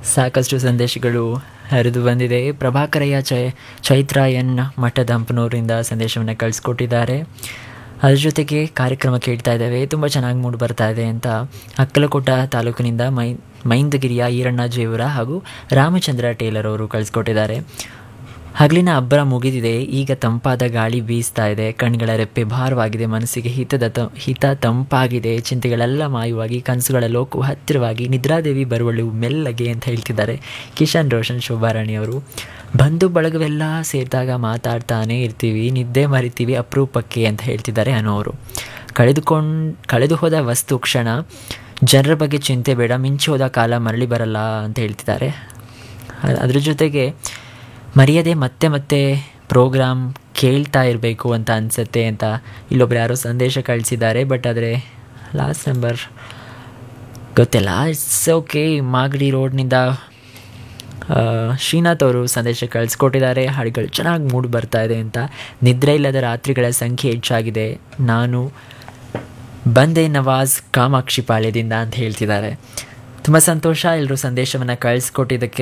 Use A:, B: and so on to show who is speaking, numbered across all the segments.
A: ಸಾಕಷ್ಟು ಸಂದೇಶಗಳು ಹರಿದು ಬಂದಿದೆ ಪ್ರಭಾಕರಯ್ಯ ಚೈ ಚೈತ್ರ ಎನ್ ಮಠದ ಹಂಪನೂರಿಂದ ಸಂದೇಶವನ್ನು ಕಳಿಸ್ಕೊಟ್ಟಿದ್ದಾರೆ ಅದ್ರ ಜೊತೆಗೆ ಕಾರ್ಯಕ್ರಮ ಕೇಳ್ತಾ ಇದ್ದೇವೆ ತುಂಬ ಚೆನ್ನಾಗಿ ಮೂಡಿ ಬರ್ತಾ ಇದೆ ಅಂತ ಅಕ್ಕಲಕೋಟ ತಾಲೂಕಿನಿಂದ ಮೈ ಮೈಂದಗಿರಿಯ ಈರಣ್ಣ ಜೇವರ ಹಾಗೂ ರಾಮಚಂದ್ರ ಟೇಲರ್ ಅವರು ಕಳಿಸ್ಕೊಟ್ಟಿದ್ದಾರೆ ಹಗಲಿನ ಅಬ್ಬರ ಮುಗಿದಿದೆ ಈಗ ತಂಪಾದ ಗಾಳಿ ಬೀಸ್ತಾ ಇದೆ ಕಣ್ಗಳ ರೆಪ್ಪೆ ಭಾರವಾಗಿದೆ ಮನಸ್ಸಿಗೆ ಹಿತದ ತ ಹಿತ ತಂಪಾಗಿದೆ ಚಿಂತೆಗಳೆಲ್ಲ ಮಾಯವಾಗಿ ಕನಸುಗಳ ಲೋಕವು ಹತ್ತಿರವಾಗಿ ನಿದ್ರಾದೇವಿ ಬರುವಳು ಮೆಲ್ಲಗೆ ಅಂತ ಹೇಳ್ತಿದ್ದಾರೆ ಕಿಶನ್ ರೋಷನ್ ಶೋಭಾರಾಣಿ ಅವರು ಬಂಧು ಬಳಗವೆಲ್ಲ ಸೇರಿದಾಗ ಮಾತಾಡ್ತಾನೆ ಇರ್ತೀವಿ ನಿದ್ದೆ ಮರಿತೀವಿ ಅಪರೂಪಕ್ಕೆ ಅಂತ ಹೇಳ್ತಿದ್ದಾರೆ ಅನು ಅವರು ಕಳೆದುಕೊಂಡು ಕಳೆದು ಹೋದ ವಸ್ತು ಕ್ಷಣ ಜನರ ಬಗ್ಗೆ ಚಿಂತೆ ಬೇಡ ಮಿಂಚಿ ಹೋದ ಕಾಲ ಮರಳಿ ಬರಲ್ಲ ಅಂತ ಹೇಳ್ತಿದ್ದಾರೆ ಅದ್ರ ಜೊತೆಗೆ ಮರೆಯದೆ ಮತ್ತೆ ಮತ್ತೆ ಪ್ರೋಗ್ರಾಮ್ ಕೇಳ್ತಾ ಇರಬೇಕು ಅಂತ ಅನಿಸುತ್ತೆ ಅಂತ ಇಲ್ಲೊಬ್ರು ಯಾರೋ ಸಂದೇಶ ಕಳಿಸಿದ್ದಾರೆ ಬಟ್ ಆದರೆ ಲಾಸ್ಟ್ ನಂಬರ್ ಗೊತ್ತಿಲ್ಲ ಇಟ್ಸ್ ಓಕೆ ಮಾಗಡಿ ರೋಡ್ನಿಂದ ಶ್ರೀನಾಥ್ ಅವರು ಸಂದೇಶ ಕಳಿಸ್ಕೊಟ್ಟಿದ್ದಾರೆ ಹಾಡುಗಳು ಚೆನ್ನಾಗಿ ಮೂಡಿ ಬರ್ತಾ ಇದೆ ಅಂತ ನಿದ್ರೆ ಇಲ್ಲದ ರಾತ್ರಿಗಳ ಸಂಖ್ಯೆ ಹೆಚ್ಚಾಗಿದೆ ನಾನು ಬಂದೆ ನವಾಜ್ ಕಾಮಾಕ್ಷಿ ಪಾಳ್ಯದಿಂದ ಅಂತ ಹೇಳ್ತಿದ್ದಾರೆ ತುಂಬ ಸಂತೋಷ ಎಲ್ಲರೂ ಸಂದೇಶವನ್ನು ಕಳಿಸ್ಕೊಟ್ಟಿದ್ದಕ್ಕೆ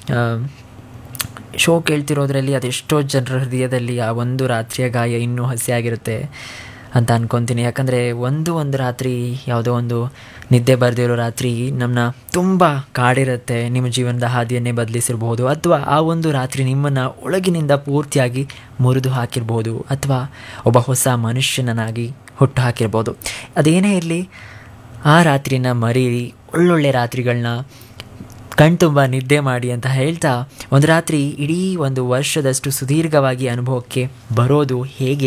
A: ಶೋ ಕೇಳ್ತಿರೋದ್ರಲ್ಲಿ ಅದೆಷ್ಟೋ ಜನರ ಹೃದಯದಲ್ಲಿ ಆ ಒಂದು ರಾತ್ರಿಯ ಗಾಯ ಇನ್ನೂ ಹಸಿಯಾಗಿರುತ್ತೆ ಅಂತ ಅನ್ಕೊತೀನಿ ಯಾಕಂದರೆ ಒಂದು ಒಂದು ರಾತ್ರಿ ಯಾವುದೋ ಒಂದು ನಿದ್ದೆ ಬರೆದಿರೋ ರಾತ್ರಿ ನಮ್ಮನ್ನ ತುಂಬ ಕಾಡಿರುತ್ತೆ ನಿಮ್ಮ ಜೀವನದ ಹಾದಿಯನ್ನೇ ಬದಲಿಸಿರ್ಬೋದು ಅಥವಾ ಆ ಒಂದು ರಾತ್ರಿ ನಿಮ್ಮನ್ನು ಒಳಗಿನಿಂದ ಪೂರ್ತಿಯಾಗಿ ಮುರಿದು ಹಾಕಿರ್ಬೋದು ಅಥವಾ ಒಬ್ಬ ಹೊಸ ಮನುಷ್ಯನನ್ನಾಗಿ ಹುಟ್ಟು ಹಾಕಿರ್ಬೋದು ಅದೇನೇ ಇರಲಿ ಆ ರಾತ್ರಿನ ಮರೀರಿ ಒಳ್ಳೊಳ್ಳೆ ರಾತ್ರಿಗಳನ್ನ ಕಣ್ತುಂಬ ನಿದ್ದೆ ಮಾಡಿ ಅಂತ ಹೇಳ್ತಾ ಒಂದು ರಾತ್ರಿ ಇಡೀ ಒಂದು ವರ್ಷದಷ್ಟು ಸುದೀರ್ಘವಾಗಿ ಅನುಭವಕ್ಕೆ ಬರೋದು ಹೇಗೆ